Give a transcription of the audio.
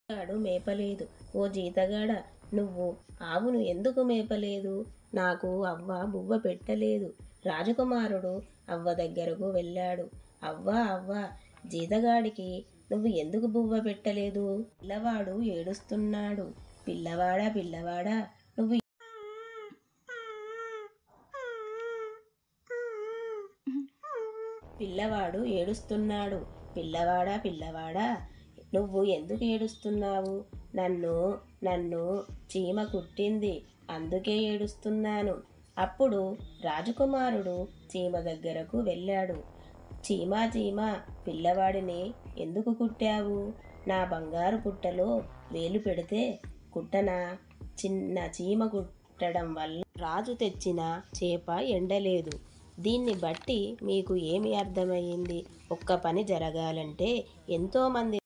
గాడు మేపలేదు ఓ జీతగాడ నువ్వు ఆవును ఎందుకు మేపలేదు నాకు అవ్వ బువ్వ పెట్టలేదు రాజకుమారుడు అవ్వ దగ్గరకు వెళ్ళాడు అవ్వ అవ్వ జీతగాడికి నువ్వు ఎందుకు బువ్వ పెట్టలేదు పిల్లవాడు ఏడుస్తున్నాడు పిల్లవాడా పిల్లవాడా నువ్వు పిల్లవాడు ఏడుస్తున్నాడు పిల్లవాడా పిల్లవాడా నువ్వు ఎందుకు ఏడుస్తున్నావు నన్ను నన్ను చీమ కుట్టింది అందుకే ఏడుస్తున్నాను అప్పుడు రాజకుమారుడు చీమ దగ్గరకు వెళ్ళాడు చీమా చీమ పిల్లవాడిని ఎందుకు కుట్టావు నా బంగారు పుట్టలో వేలు పెడితే కుట్టనా చిన్న చీమ కుట్టడం వల్ల రాజు తెచ్చిన చేప ఎండలేదు దీన్ని బట్టి మీకు ఏమి అర్థమయ్యింది ఒక్క పని జరగాలంటే ఎంతోమంది